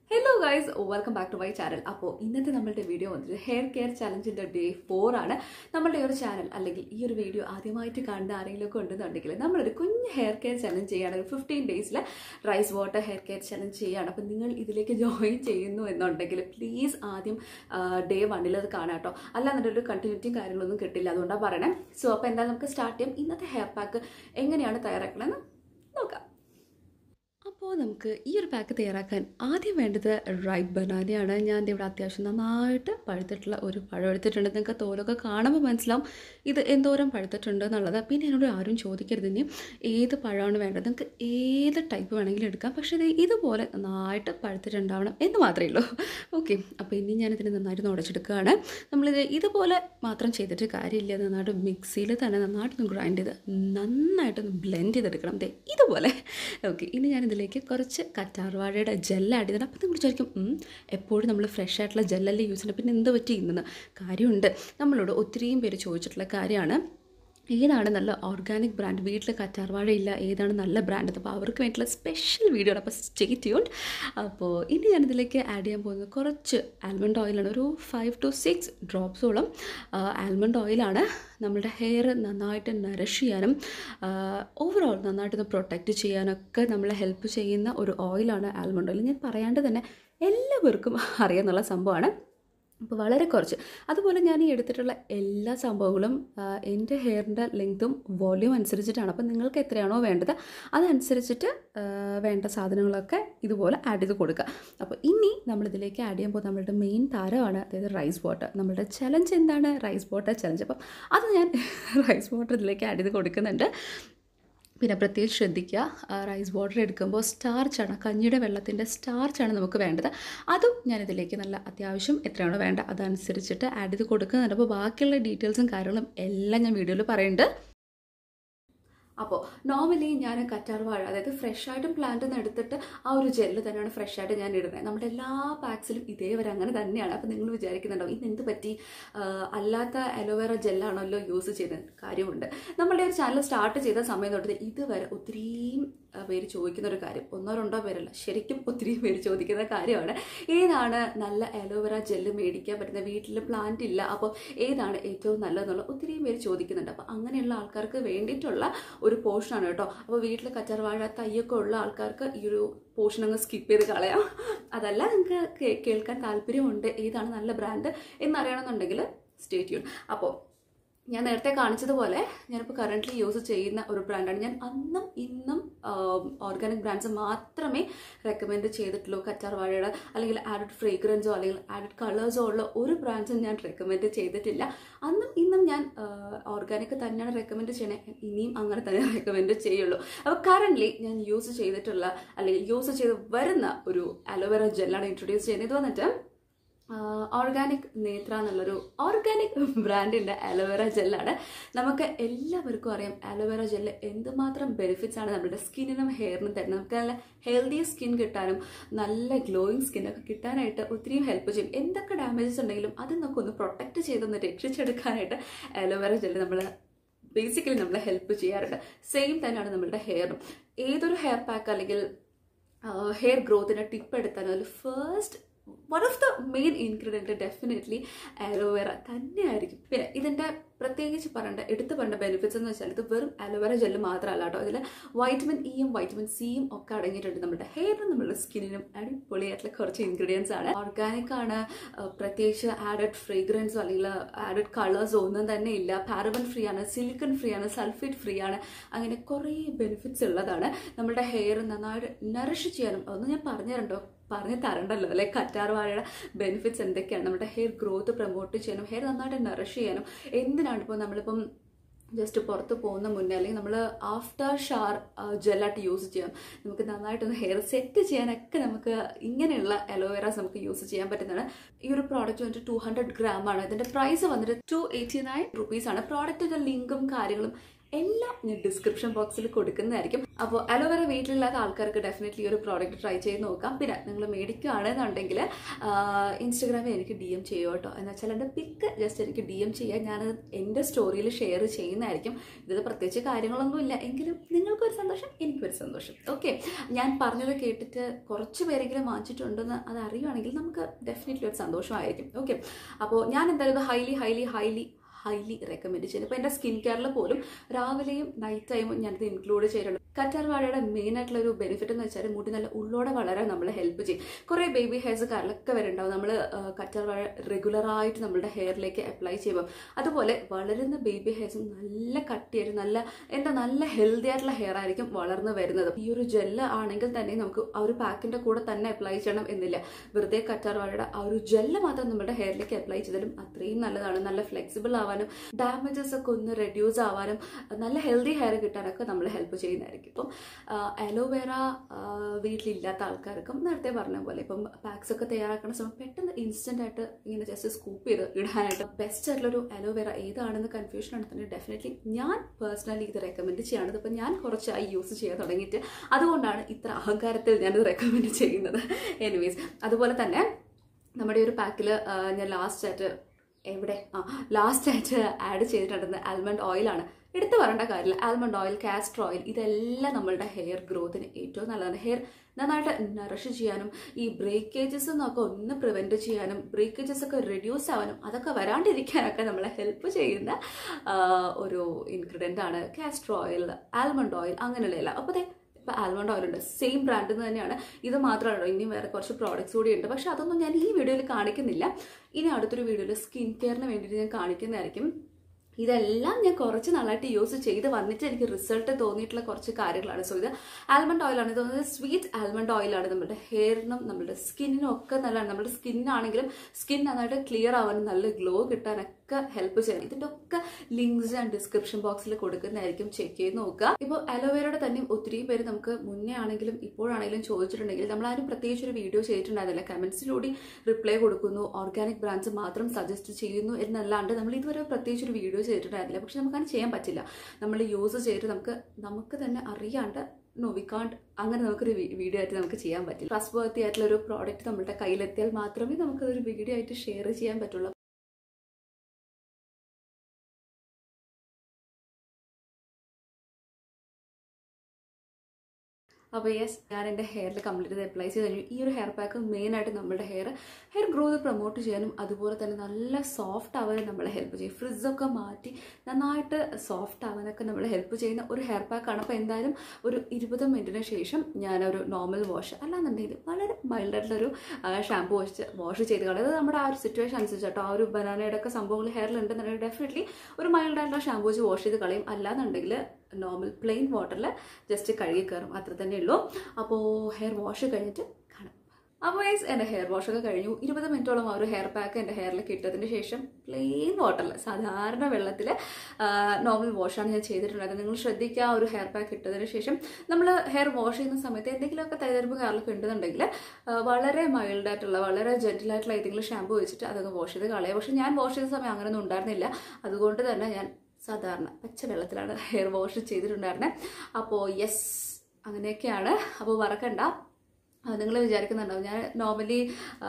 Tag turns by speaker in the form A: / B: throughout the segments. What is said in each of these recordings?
A: hello guys welcome back to my channel അപ്പോൾ ഇന്നത്തെ നമ്മളുടെ വീഡിയോ വന്നിട്ട് ഹെയർ കെയർ ചലഞ്ചിൻ്റെ ഡേ ഫോർ ആണ് നമ്മളുടെ ഈ ഒരു ചാനൽ അല്ലെങ്കിൽ ഈ ഒരു വീഡിയോ ആദ്യമായിട്ട് കാണുന്ന ആരെങ്കിലും ഒക്കെ ഉണ്ടെന്നുണ്ടെങ്കിൽ നമ്മളൊരു കുഞ്ഞ് ഹെയർ കെയർ ചലഞ്ച് ചെയ്യാണ് ഒരു ഫിഫ്റ്റീൻ ഡേയ്സിൽ rice water hair care challenge ചെയ്യാണ് അപ്പോൾ നിങ്ങൾ ഇതിലേക്ക് ജോയിൻ ചെയ്യുന്നു എന്നുണ്ടെങ്കിൽ പ്ലീസ് ആദ്യം ഡേ വണ്ണിൽ അത് കാണാം കേട്ടോ അല്ലാന്നുണ്ടെങ്കിൽ ഒരു കണ്ടിന്യൂറ്റിയും കാര്യങ്ങളൊന്നും കിട്ടില്ല അതുകൊണ്ടാണ് പറയണേ സോ അപ്പോൾ എന്തായാലും നമുക്ക് സ്റ്റാർട്ട് ചെയ്യാം ഇന്നത്തെ ഹെയർ പാക്ക് എങ്ങനെയാണ് തയ്യാറാക്കണമെന്ന് നോക്കാം അപ്പോൾ നമുക്ക് ഈ ഒരു പാക്ക് തയ്യാറാക്കാൻ ആദ്യം വേണ്ടത് റൈപ്പ് ബനാനയാണ് ഞാൻ ദേ ഇവിടെ അത്യാവശ്യം നന്നായിട്ട് പഴുത്തിട്ടുള്ള ഒരു പഴം എടുത്തിട്ടുണ്ട് നിങ്ങൾക്ക് തോലൊക്കെ കാണുമ്പോൾ മനസ്സിലാവും ഇത് എന്തോരം പഴുത്തിട്ടുണ്ട് എന്നുള്ളത് പിന്നെ എന്നോട് ആരും ചോദിക്കരുത് ഇനി ഏത് പഴമാണ് വേണ്ടത് നിങ്ങൾക്ക് ഏത് ടൈപ്പ് വേണമെങ്കിലും എടുക്കാം പക്ഷേ ഇത് ഇതുപോലെ നന്നായിട്ട് പഴുത്തിട്ടുണ്ടാവണം എന്ന് മാത്രമേ ഉള്ളൂ ഓക്കെ അപ്പോൾ ഇനി ഞാനിതിന് നന്നായിട്ട് ഉടച്ചെടുക്കുകയാണ് നമ്മളിത് ഇതുപോലെ മാത്രം ചെയ്തിട്ട് കാര്യമില്ല നന്നായിട്ട് മിക്സിയിൽ തന്നെ നന്നായിട്ടൊന്ന് ഗ്രൈൻഡ് ചെയ്ത് നന്നായിട്ടൊന്ന് ബ്ലെൻഡ് ചെയ്തെടുക്കണം ദേ ഇതുപോലെ ഓക്കെ ഇനി ഞാൻ ഇതിലേക്ക് കുറച്ച് കറ്റാർവാഴയുടെ ജെല്ല് ആഡ് ചെയ്തിട്ട് അപ്പോൾ നിങ്ങൾ വിചാരിക്കും "ഉം, എപ്പോഴും നമ്മൾ ഫ്രഷ് ആയിട്ടുള്ള ജെല്ലല്ലേ യൂസ് ചെയ്യുന്നത് പിന്നെ എന്ത് പറ്റി ഇന്നെന്ന് കാര്യമുണ്ട് നമ്മളോട് ഒത്തിരിയും പേര് ചോദിച്ചിട്ടുള്ള കാര്യമാണ് ഏതാണ് നല്ല ഓർഗാനിക് ബ്രാൻഡ് വീട്ടിൽ കറ്റാർവാഴ ഇല്ല ഏതാണ് നല്ല ബ്രാൻഡ് അപ്പോൾ അവർക്ക് വേണ്ടിയിട്ടുള്ള സ്പെഷ്യൽ വീഡിയോ ആണ് അപ്പോൾ സ്റ്റേ ട്യൂൺഡ് അപ്പോൾ ഇനി ഞാനിതിലേക്ക് ആഡ് ചെയ്യാൻ പോകുന്നത് കുറച്ച് ആൽമണ്ട് ഓയിലാണ് ഒരു ഫൈവ് ടു സിക്സ് ഡ്രോപ്സോളം ആൽമണ്ട് ഓയിലാണ് നമ്മുടെ ഹെയർ നന്നായിട്ട് നറിഷ് ചെയ്യാനും ഓവറോൾ നന്നായിട്ടൊന്ന് പ്രൊട്ടക്റ്റ് ചെയ്യാനൊക്കെ നമ്മളെ ഹെൽപ്പ് ചെയ്യുന്ന ഒരു ഓയിലാണ് ആൽമണ്ട് ഓയിൽ ഞാൻ പറയാണ്ട് തന്നെ എല്ലാവർക്കും അറിയാമെന്നുള്ള സംഭവമാണ് അപ്പോൾ വളരെ കുറച്ച് അതുപോലെ ഞാൻ ഈ എടുത്തിട്ടുള്ള എല്ലാ സംഭവങ്ങളും ആ, എൻ്റെ ഹെയറിൻ്റെ ലെങ്തും വോല്യൂം അനുസരിച്ചിട്ടാണ് അപ്പോൾ നിങ്ങൾക്ക് എത്രയാണോ വേണ്ടത് അതനുസരിച്ചിട്ട് ആ, വേണ്ട സാധനങ്ങളൊക്കെ ഇതുപോലെ ആഡ് ചെയ്ത് കൊടുക്കുക അപ്പോൾ ഇനി നമ്മളിതിലേക്ക് ആഡ് ചെയ്യാൻ പോകുന്ന നമ്മളുടെ മെയിൻ താരമാണ് അതായത് റൈസ് വാട്ടർ നമ്മളുടെ ചലഞ്ച് എന്താണ് റൈസ് വാട്ടർ ചലഞ്ച് അപ്പം അത് ഞാൻ റൈസ് വാട്ടർ ഇതിലേക്ക് ആഡ് ചെയ്ത് കൊടുക്കുന്നുണ്ട് പിന്നെ പ്രത്യേകിച്ച് ശ്രദ്ധിക്കുക ആ, റൈസ് വാട്ടർ എടുക്കുമ്പോൾ സ്റ്റാർച്ചാണ് കഞ്ഞിയുടെ വെള്ളത്തിൻ്റെ സ്റ്റാർച്ചാണ് നമുക്ക് വേണ്ടത് അതും ഞാനിതിലേക്ക് നല്ല അത്യാവശ്യം എത്രയാണോ വേണ്ട അതനുസരിച്ചിട്ട് ആഡ് ചെയ്ത് കൊടുക്കുന്നുണ്ട് അപ്പോൾ ബാക്കിയുള്ള ഡീറ്റെയിൽസും കാര്യങ്ങളും എല്ലാം ഞാൻ വീഡിയോയിൽ പറയുന്നുണ്ട് അപ്പോൾ നോർമലി ഞാൻ കറ്റാർ വാഴ അതായത് ഫ്രഷ് ആയിട്ടും പ്ലാന്റിൽ നിന്ന് എടുത്തിട്ട് ആ ഒരു ജെല്ല് തന്നെയാണ് ഫ്രഷ് ആയിട്ട് ഞാൻ ഇടുന്നത് നമ്മുടെ എല്ലാ പാക്സിലും ഇതേവരെ അങ്ങനെ തന്നെയാണ് അപ്പോൾ നിങ്ങൾ വിചാരിക്കുന്നുണ്ടാവും ഇന്ന് എന്ത് പറ്റി ആ, അല്ലാത്ത അലോവേറ ജെല്ലാണല്ലോ യൂസ് ചെയ്തത് കാര്യമുണ്ട് നമ്മളുടെ ഒരു ചാനൽ സ്റ്റാർട്ട് ചെയ്ത സമയം തൊട്ട് ഇതുവരെ ഒത്തിരിയും ആ, പേര് ചോദിക്കുന്ന ഒരു കാര്യം ഒന്നോ രണ്ടോ പേരല്ല ശരിക്കും ഒത്തിരി പേര് ചോദിക്കുന്ന കാര്യമാണ് ഏതാണ് നല്ല അലോവേറ ജെല്ല് മേടിക്കാൻ പറ്റുന്ന വീട്ടിൽ പ്ലാന്റ് ഇല്ല അപ്പോൾ ഏതാണ് ഏറ്റവും നല്ലതെന്നുള്ള ഒത്തിരിയും പേര് ചോദിക്കുന്നുണ്ട് അപ്പോൾ അങ്ങനെയുള്ള ആൾക്കാർക്ക് വേണ്ടിയിട്ടുള്ള ഒരു പോർഷനാണ് കേട്ടോ അപ്പോൾ വീട്ടിൽ കറ്റാർവാഴ തയ്യൊക്കെ ഉള്ള ആൾക്കാർക്ക് ഈ ഒരു പോർഷൻ അങ്ങ് സ്കിപ്പ് ചെയ്ത് കളയാം അതല്ല നിങ്ങൾക്ക് കേ- കേൾക്കാൻ താല്പര്യമുണ്ട് ഏതാണ് നല്ല ബ്രാൻഡ് എന്നറിയണമെന്നുണ്ടെങ്കിൽ സ്റ്റേ ട്യൂൺ അപ്പോൾ ഞാൻ നേരത്തെ കാണിച്ചതുപോലെ ഞാനിപ്പോൾ കറൻ്റ്ലി യൂസ് ചെയ്യുന്ന ഒരു ബ്രാൻഡാണ് ഞാൻ അന്നും ഇന്നും ഓർഗാനിക് ബ്രാൻഡ്സ് മാത്രമേ റെക്കമെൻഡ് ചെയ്തിട്ടുള്ളൂ കറ്റാർ വാഴയുടെ അല്ലെങ്കിൽ ആഡഡ് ഫ്രേഗ്രൻസോ അല്ലെങ്കിൽ ആഡഡ് കളേഴ്സോ ഉള്ള ഒരു ബ്രാൻഡ്സും ഞാൻ റെക്കമെൻഡ് ചെയ്തിട്ടില്ല അന്നും ഇന്നും ഞാൻ ഓർഗാനിക് തന്നെയാണ് റെക്കമെൻഡ് ചെയ്യണേ ഇനിയും അങ്ങനെ തന്നെ റെക്കമെൻഡ് ചെയ്യുള്ളൂ അപ്പോൾ കറൻ്റ്ലി ഞാൻ യൂസ് ചെയ്തിട്ടുള്ള അല്ലെങ്കിൽ യൂസ് ചെയ്ത് വരുന്ന ഒരു അലോവേറ ജെല്ലാണ് ഇൻട്രൊഡ്യൂസ് ചെയ്യുന്നത് ഇത് വന്നിട്ട് ഓർഗാനിക് നേത്ര എന്നുള്ളൊരു ഓർഗാനിക് ബ്രാൻഡിൻ്റെ അലോവേറ ജെല്ലാണ് നമുക്ക് എല്ലാവർക്കും അറിയാം അലോവേറ ജെല്ല് എന്തുമാത്രം ബെനിഫിറ്റ്സ് ആണ് നമ്മുടെ സ്കിന്നിനും ഹെയറിനും തരുന്നത് നമുക്ക് നല്ല ഹെൽത്തി സ്കിൻ കിട്ടാനും നല്ല ഗ്ലോയിങ് സ്കിന്നൊക്കെ കിട്ടാനായിട്ട് ഒത്തിരിയും ഹെൽപ്പ് ചെയ്യും എന്തൊക്കെ ഡാമേജസ് ഉണ്ടെങ്കിലും അതിൽ നിന്നൊക്കെ ഒന്ന് പ്രൊട്ടക്റ്റ് ചെയ്തൊന്ന് രക്ഷിച്ചെടുക്കാനായിട്ട് അലോവേറ ജെല്ല് നമ്മൾ ബേസിക്കലി നമ്മളെ ഹെൽപ്പ് ചെയ്യാറുണ്ട് സെയിം തന്നെയാണ് നമ്മളുടെ ഹെയറും ഏതൊരു ഹെയർ പാക്ക് അല്ലെങ്കിൽ ഹെയർ ഗ്രോത്തിന് ടിപ്പ് എടുത്താലും അതിൽ first one of the main ingredient definitely aloe vera തന്നെയായിരിക്കും പിന്നെ ഇതിൻ്റെ പ്രത്യേകിച്ച് പറയേണ്ട എടുത്തു പറയേണ്ട ബെനിഫിറ്റ്സ് എന്ന് വെച്ചാൽ ഇത് വെറും അലോവേറ ജെല്ല് മാത്രമല്ല കേട്ടോ ഇതിൽ വൈറ്റമിൻ ഇയും വൈറ്റമിൻ സിയും ഒക്കെ അടങ്ങിയിട്ടുണ്ട് നമ്മുടെ ഹെയറിനും നമ്മുടെ സ്കിന്നിനും അടിപൊളിയായിട്ടുള്ള കുറച്ച് ഇൻഗ്രീഡിയൻസ് ആണ് ഓർഗാനിക് ആണ് ആ, പ്രത്യേകിച്ച് ആഡഡ് ഫ്രേഗ്രൻസോ അല്ലെങ്കിൽ ആഡഡ് കളേഴ്സോ ഒന്നും തന്നെ ഇല്ല പാരബൻ ഫ്രീ ആണ് സിലിക്കൺ ഫ്രീ ആണ് സൾഫേറ്റ് ഫ്രീ ആണ് അങ്ങനെ കുറേ ബെനിഫിറ്റ്സ് ഉള്ളതാണ് നമ്മുടെ ഹെയർ നന്നായിട്ട് നറിഷ് ചെയ്യാനും അതൊന്നും ഞാൻ പറഞ്ഞു തരണ്ടോ പറഞ്ഞു തരണ്ടല്ലോ അല്ലെ കറ്റാർ വാഴയുടെ ബെനിഫിറ്റ്സ് എന്തൊക്കെയാണ് നമ്മുടെ ഹെയർ ഗ്രോത്ത് പ്രൊമോട്ട് ചെയ്യാനും ഹെയർ നന്നായിട്ട് നറിഷ് ചെയ്യാനും എന്തിനാണ് ഇപ്പോൾ നമ്മളിപ്പം ജസ്റ്റ് പുറത്ത് പോകുന്ന മുന്നേ അല്ലെങ്കിൽ നമ്മൾ ആഫ്റ്റർ ഷാർ ജെല്ലായിട്ട് യൂസ് ചെയ്യാം നമുക്ക് നന്നായിട്ടൊന്ന് ഹെയർ സെറ്റ് ചെയ്യാനൊക്കെ നമുക്ക് ഇങ്ങനെയുള്ള അലോവേറാസ് നമുക്ക് യൂസ് ചെയ്യാൻ പറ്റുന്നതാണ് ഈ ഒരു പ്രോഡക്റ്റ് വന്നിട്ട് ടു ഹൺഡ്രഡ് ഗ്രാം ആണ് ഇതിന്റെ പ്രൈസ് വന്നിട്ട് ടു എയ്റ്റി നയൻ റുപ്പീസ് ആണ് പ്രോഡക്റ്റിന്റെ ലിങ്കും കാര്യങ്ങളും എല്ലാം ഞാൻ ഡിസ്ക്രിപ്ഷൻ ബോക്സിൽ കൊടുക്കുന്നതായിരിക്കും അപ്പോൾ അലോവേര വീട്ടിലില്ലാത്ത ആൾക്കാർക്ക് ഡെഫിനറ്റ്ലി ഒരു പ്രോഡക്റ്റ് ട്രൈ ചെയ്ത് നോക്കാം പിന്നെ നിങ്ങൾ മേടിക്കുകയാണെന്നുണ്ടെങ്കിൽ ഇൻസ്റ്റഗ്രാമിൽ എനിക്ക് ഡി എം ചെയ്യുമോ കേട്ടോ എന്ന് വെച്ചാൽ എൻ്റെ പിക്ക് ജസ്റ്റ് എനിക്ക് ഡി എം ചെയ്യാൻ ഞാൻ എൻ്റെ സ്റ്റോറിയിൽ ഷെയർ ചെയ്യുന്നതായിരിക്കും ഇതിൽ പ്രത്യേകിച്ച് കാര്യങ്ങളൊന്നുമില്ല എങ്കിലും നിങ്ങൾക്കൊരു സന്തോഷം എനിക്കൊരു സന്തോഷം ഓക്കെ ഞാൻ പറഞ്ഞത് കേട്ടിട്ട് കുറച്ച് പേരെങ്കിലും വാങ്ങിച്ചിട്ടുണ്ടെന്ന് അത് അറിയുവാണെങ്കിൽ നമുക്ക് ഡെഫിനറ്റ്ലി ഒരു സന്തോഷമായിരിക്കും ഓക്കെ അപ്പോൾ ഞാൻ എന്തായാലും highly highly highly highly recommend ചെയ്യുന്നത് ഇപ്പോൾ എൻ്റെ സ്കിൻ കെയറിൽ പോലും രാവിലെയും നൈറ്റ് ടൈമും ഞാനിത് ഇൻക്ലൂഡ് ചെയ്തിട്ടുണ്ട് കറ്റാർവാഴയുടെ മെയിൻ ആയിട്ടുള്ള ഒരു ബെനിഫിറ്റ് എന്ന് വെച്ചാൽ മുടി നല്ല ഉള്ളോടെ വളരാൻ നമ്മളെ ഹെൽപ്പ് ചെയ്യും കുറേ ബേബി ഹെയർസ് കാറിലൊക്കെ വരുന്നുണ്ടാവും നമ്മൾ കറ്റാർവാഴ റെഗുലറായിട്ട് നമ്മുടെ ഹെയറിലേക്ക് അപ്ലൈ ചെയ്യുമ്പോൾ അതുപോലെ വളരുന്ന ബേബി ഹെയർസും നല്ല കട്ടിയായിട്ട് നല്ല എന്താ നല്ല ഹെൽത്തി ആയിട്ടുള്ള ഹെയർ ആയിരിക്കും വളർന്നു വരുന്നത് ഈ ഒരു ജെല്ല് ആണെങ്കിൽ തന്നെ നമുക്ക് ആ ഒരു പാക്കിന്റെ കൂടെ തന്നെ അപ്ലൈ ചെയ്യണം എന്നില്ല വെറുതെ കറ്റാർവാഴയുടെ ആ ഒരു ജെല്ല് മാത്രം നമ്മുടെ ഹെയറിലേക്ക് അപ്ലൈ ചെയ്താലും അത്രയും നല്ലതാണ് നല്ല ഫ്ലെക്സിബിൾ ആവാനും ഡാമേജസ് ഒക്കെ ഒന്ന് റെഡ്യൂസ് ആവാനും നല്ല ഹെൽത്തി ഹെയർ കിട്ടാനൊക്കെ നമ്മളെ ഹെൽപ്പ് ചെയ്യുന്നതായിരിക്കും ഇപ്പം അലോവേറ വീട്ടിലില്ലാത്ത ആൾക്കാർക്കും നേരത്തെ പറഞ്ഞ പോലെ ഇപ്പം പാക്സ് ഒക്കെ തയ്യാറാക്കുന്ന സമയം പെട്ടെന്ന് ഇൻസ്റ്റന്റ് ആയിട്ട് ഇങ്ങനെ ജസ്റ്റ് സ്കൂപ്പ് ചെയ്ത് ഇടാനായിട്ട് ബെസ്റ്റ് ആയിട്ടുള്ളൊരു അലോവേറ ഏതാണെന്ന് കൺഫ്യൂഷൻ ആണെന്നുണ്ടെങ്കിൽ ഡെഫിനറ്റ്ലി ഞാൻ പേഴ്സണലി ഇത് റെക്കമെൻഡ് ചെയ്യാണ് ഇതിപ്പോൾ ഞാൻ കുറച്ചായി യൂസ് ചെയ്യാൻ തുടങ്ങിയിട്ട് അതുകൊണ്ടാണ് ഇത്ര അഹങ്കാരത്തിൽ ഞാനിത് റെക്കമെൻഡ് ചെയ്യുന്നത് എനിവേസ് അതുപോലെ തന്നെ നമ്മുടെ ഈ ഒരു പാക്കിൽ ഞാൻ ലാസ്റ്റ് ആയിട്ട് എവിടെ ആ ലാസ്റ്റ് ആയിട്ട് ആഡ് ചെയ്തിട്ടുണ്ടെന്ന് ആൽമണ്ട് ഓയിലാണ് എടുത്തു പറയേണ്ട കാര്യമില്ല ആൽമണ്ട് ഓയിൽ കാസ്റ്റർ ഓയിൽ ഇതെല്ലാം നമ്മളുടെ ഹെയർ ഗ്രോത്തിന് ഏറ്റവും നല്ലതാണ് ഹെയർ നന്നായിട്ട് നറിഷ് ചെയ്യാനും ഈ ബ്രേക്കേജസ് എന്നൊക്കെ ഒന്ന് പ്രിവെൻറ്റ് ചെയ്യാനും ബ്രേക്കേജസ് ഒക്കെ റെഡ്യൂസ് ആവാനും അതൊക്കെ വരാണ്ടിരിക്കാനൊക്കെ നമ്മളെ ഹെൽപ്പ് ചെയ്യുന്ന ആ, ഒരു ഇൻഗ്രീഡിയൻ്റ് ആണ് കാസ്റ്റർ ഓയിൽ ആൽമണ്ട് ഓയിൽ അങ്ങനെയുള്ള എല്ലാം അപ്പോൾ ഇപ്പോൾ ആൽമണ്ട് ഓയിൽ ഉണ്ട് സെയിം ബ്രാൻഡിൽ നിന്ന് തന്നെയാണ് ഇത് മാത്രമല്ല ഇനിയും വേറെ കുറച്ച് പ്രോഡക്റ്റ്സ് കൂടി ഉണ്ട് പക്ഷെ അതൊന്നും ഞാൻ ഈ വീഡിയോയിൽ കാണിക്കുന്നില്ല ഇനി അടുത്തൊരു വീഡിയോയിൽ സ്കിൻ കെയറിന് വേണ്ടിയിട്ട് ഞാൻ കാണിക്കുന്നതായിരിക്കും ഇതെല്ലാം ഞാൻ കുറച്ച് നാളായിട്ട് യൂസ് ചെയ്ത് വന്നിട്ട് എനിക്ക് റിസൾട്ട് തോന്നിയിട്ടുള്ള കുറച്ച് കാര്യങ്ങളാണ് സോ ഇത് ആൽമണ്ട് ഓയിലാണ് ഇത് തോന്നുന്നത് സ്വീറ്റ് ആൽമണ്ട് ഓയിലാണ് നമ്മുടെ ഹെയറിനും നമ്മുടെ സ്കിന്നിനും ഒക്കെ നല്ലതാണ് നമ്മുടെ സ്കിന്നാണെങ്കിലും സ്കിൻ നന്നായിട്ട് ക്ലിയർ ആവാനും നല്ല ഗ്ലോ കിട്ടാനൊക്കെ ഹെൽപ്പ് ചെയ്യും ഇതിന്റെ ഒക്കെ ലിങ്ക്സ് ഞാൻ ഡിസ്ക്രിപ്ഷൻ ബോക്സിൽ കൊടുക്കുന്നതായിരിക്കും ചെക്ക് ചെയ്ത് നോക്കുക ഇപ്പോൾ അലോവേരയുടെ തന്നെ ഒത്തിരി പേര് നമുക്ക് മുന്നേ ആണെങ്കിലും ഇപ്പോഴാണെങ്കിലും ചോദിച്ചിട്ടുണ്ടെങ്കിൽ നമ്മൾ ആരും പ്രത്യേകിച്ച് ഒരു വീഡിയോ ചെയ്തിട്ടുണ്ടായിരുന്നില്ല കമന്റ്സിലൂടെ റിപ്ലൈ കൊടുക്കുന്നു ഓർഗാനിക് ബ്രാൻഡ്സ് മാത്രം സജസ്റ്റ് ചെയ്യുന്നു എന്നല്ലാണ്ട് നമ്മൾ ഇതുവരെ പ്രത്യേകിച്ച് ഒരു വീഡിയോ ചെയ്തിട്ടുണ്ടായിരുന്നില്ല പക്ഷെ നമുക്കങ്ങനെ ചെയ്യാൻ പറ്റില്ല നമ്മൾ യൂസ് ചെയ്തിട്ട് നമുക്ക് നമുക്ക് തന്നെ അറിയാണ്ട് നോ വി കാണ്ട് അങ്ങനെ നമുക്കൊരു വി- വീഡിയോ ആയിട്ട് നമുക്ക് ചെയ്യാൻ പറ്റില്ല ട്രസ്റ്റ് വർത്തി ആയിട്ടുള്ള ഒരു പ്രോഡക്റ്റ് നമ്മുടെ കയ്യിലെത്തിയാൽ മാത്രമേ നമുക്കതൊരു വീഡിയോ ആയിട്ട് ഷെയർ ചെയ്യാൻ പറ്റുള്ളൂ അപ്പോൾ യെസ് ഞാൻ എൻ്റെ ഹെയറിൽ കംപ്ലീറ്റ് ചെയ്ത് അപ്ലൈ ചെയ്ത് കഴിഞ്ഞു ഈ ഒരു ഹെയർ പാക്ക് മെയിനായിട്ട് നമ്മുടെ ഹെയർ ഹെയർ ഗ്രോത്ത് പ്രൊമോട്ട് ചെയ്യാനും അതുപോലെ തന്നെ നല്ല സോഫ്റ്റ് ആവാനും നമ്മളെ ഹെൽപ്പ് ചെയ്യും ഫ്രിഡ്ജൊക്കെ മാറ്റി നന്നായിട്ട് സോഫ്റ്റ് ആവാനൊക്കെ നമ്മളെ ഹെൽപ്പ് ചെയ്യുന്ന ഒരു ഹെയർ പാക്കാണ് അപ്പോൾ എന്തായാലും ഒരു ഇരുപത് മിനിറ്റിന് ശേഷം ഞാനൊരു നോർമൽ വാഷ് അല്ലാന്നുണ്ടെങ്കിൽ വളരെ മൈൽഡായിട്ടുള്ളൊരു ഷാമ്പു വാഷ് വാഷ് ചെയ്ത് കളയും അത് നമ്മുടെ ആ ഒരു സിറ്റുവേഷൻ അനുസരിച്ച് കേട്ടോ ആ ഒരു ബനാനയുടെ ഒക്കെ സംഭവങ്ങൾ ഹെയറിൽ ഉണ്ടെന്നുണ്ടെങ്കിൽ ഡെഫിനറ്റ്ലി ഒരു മൈൽഡായിട്ടുള്ള ഷാമ്പു വെച്ച് വാഷ് ചെയ്ത് കളയും അല്ലാന്നുണ്ടെങ്കിൽ നോർമൽ പ്ലെയിൻ വാട്ടറിൽ ജസ്റ്റ് കഴുകി കയറും അത്ര തന്നെ ഉള്ളൂ അപ്പോൾ ഹെയർ വാഷ് കഴിഞ്ഞിട്ട് കാണാം അപ്പോൾ ഗൈസ് എൻ്റെ ഹെയർ വാഷ് ഒക്കെ കഴിഞ്ഞു ഇരുപത് മിനിറ്റോളം ആ ഒരു ഹെയർ പാക്ക് എൻ്റെ ഹെയറിലേക്ക് ഇട്ടതിന് ശേഷം പ്ലെയിൻ വാട്ടറിൽ സാധാരണ വെള്ളത്തിൽ നോർമൽ വാഷാണ് ഞാൻ ചെയ്തിട്ടുള്ളത് നിങ്ങൾ ശ്രദ്ധിക്കുക ആ ഒരു ഹെയർ പാക്ക് ഇട്ടതിന് ശേഷം നമ്മൾ ഹെയർ വാഷ് ചെയ്യുന്ന സമയത്ത് എന്തെങ്കിലുമൊക്കെ തയ്യാറെടുപ്പ് ഹെയറിലൊക്കെ ഉണ്ടെന്നുണ്ടെങ്കിൽ ആ, വളരെ മൈൽഡായിട്ടുള്ള വളരെ ജെന്റിലായിട്ടുള്ള ഏതെങ്കിലും ഷാമ്പു വെച്ചിട്ട് അതൊക്കെ വാഷ് ചെയ്ത് കളയുക പക്ഷേ ഞാൻ വാഷ് ചെയ്ത സമയം അങ്ങനെയൊന്നും ഉണ്ടായിരുന്നില്ല അതുകൊണ്ട് തന്നെ ഞാൻ സാധാരണ പച്ച വെള്ളത്തിലാണ് ഹെയർ വാഷ് ചെയ്തിട്ടുണ്ടായിരുന്നത് അപ്പോൾ യെസ് അങ്ങനെയൊക്കെയാണ് അപ്പോൾ മറക്കണ്ട നിങ്ങൾ വിചാരിക്കുന്നുണ്ടാവും ഞാൻ നോർമലി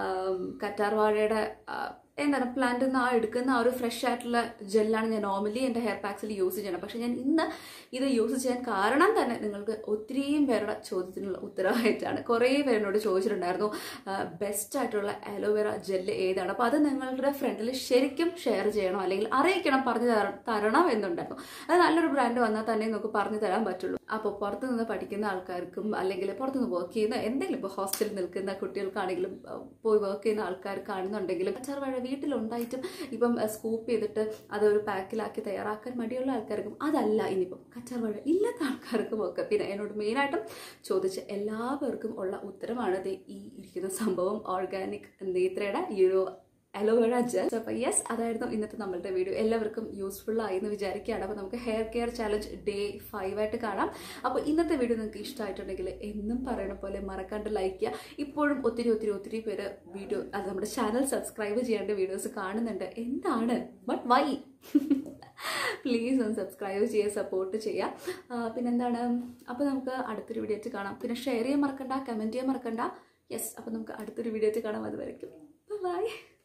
A: കറ്റാർ വാഴയുടെ ആ, എന്താണ് പ്ലാന്റിൽ നിന്ന് ആ എടുക്കുന്ന ആ ഒരു ഫ്രഷ് ആയിട്ടുള്ള ജെല്ലാണ് ഞാൻ നോർമലി എൻ്റെ ഹെയർ പാക്സിൽ യൂസ് ചെയ്യണം പക്ഷെ ഞാൻ ഇന്ന് ഇത് യൂസ് ചെയ്യാൻ കാരണം തന്നെ നിങ്ങൾക്ക് ഒത്തിരിയും പേരുടെ ചോദ്യത്തിനുള്ള ഉത്തരവായിട്ടാണ് കുറേ പേരോട് ചോദിച്ചിട്ടുണ്ടായിരുന്നു ബെസ്റ്റ് ആയിട്ടുള്ള അലോവേറ ജെല്ല് ഏതാണ് അപ്പോൾ അത് നിങ്ങളുടെ ഫ്രണ്ടിൽ ശരിക്കും ഷെയർ ചെയ്യണം അല്ലെങ്കിൽ അറിയിക്കണം പറഞ്ഞു തര- തരണം എന്നുണ്ടായിരുന്നു അത് നല്ലൊരു ബ്രാൻഡ് വന്നാൽ തന്നെ നമുക്ക് പറഞ്ഞു തരാൻ പറ്റുള്ളൂ അപ്പോൾ പുറത്തു നിന്ന് പഠിക്കുന്ന ആൾക്കാർക്കും അല്ലെങ്കിൽ പുറത്തു നിന്ന് വർക്ക് ചെയ്യുന്ന എന്തെങ്കിലും ഇപ്പോൾ ഹോസ്റ്റലിൽ നിൽക്കുന്ന കുട്ടികൾക്കാണെങ്കിലും ആ, പോയി വർക്ക് ചെയ്യുന്ന ആൾക്കാർക്കാണെന്നുണ്ടെങ്കിലും അച്ചാർ വാഴ വീട്ടിലുണ്ടായിട്ടും ഇപ്പം സ്കൂപ്പ് ചെയ്തിട്ട് അതൊരു പാക്കിലാക്കി തയ്യാറാക്കാൻ മടിയുള്ള ആൾക്കാർക്കും അതല്ല ഇനിയിപ്പം കച്ചാർ വാഴ ഇല്ലാത്ത ആൾക്കാർക്കും ഒക്കെ പിന്നെ എന്നോട് മെയിനായിട്ടും ചോദിച്ച എല്ലാവർക്കും ഉള്ള ഉത്തരമാണ് ദേ ഈ ഇരിക്കുന്ന സംഭവം ഓർഗാനിക് നേത്രയുടെ ഈ ഒരു അലോവേറ ജെൽ അപ്പോൾ യെസ് അതായിരുന്നു ഇന്നത്തെ നമ്മളുടെ വീഡിയോ എല്ലാവർക്കും യൂസ്ഫുൾ ആയി എന്ന് വിചാരിക്കുകയാണ് അപ്പോൾ നമുക്ക് hair care challenge day five ആയിട്ട് കാണാം അപ്പോൾ ഇന്നത്തെ വീഡിയോ നിങ്ങൾക്ക് ഇഷ്ടമായിട്ടുണ്ടെങ്കിൽ എന്നും പറയണ പോലെ മറക്കാണ്ട് ലൈക്ക് ചെയ്യുക ഇപ്പോഴും ഒത്തിരി ഒത്തിരി ഒത്തിരി പേര് വീഡിയോ അത് നമ്മുടെ ചാനൽ സബ്സ്ക്രൈബ് ചെയ്യേണ്ട വീഡിയോസ് കാണുന്നുണ്ട് എന്താണ് ബട്ട് വൈ പ്ലീസ് ഒന്ന് സബ്സ്ക്രൈബ് ചെയ്യുക സപ്പോർട്ട് ചെയ്യുക ആ, പിന്നെന്താണ് അപ്പോൾ നമുക്ക് അടുത്തൊരു വീഡിയോ ആയിട്ട് കാണാം പിന്നെ ഷെയർ ചെയ്യാൻ മറക്കണ്ട കമൻറ്റ് ചെയ്യാൻ മറക്കണ്ട യെസ് അപ്പോൾ നമുക്ക് അടുത്തൊരു വീഡിയോ ആയിട്ട് കാണാം അതുവരെയ്ക്കും ബൈ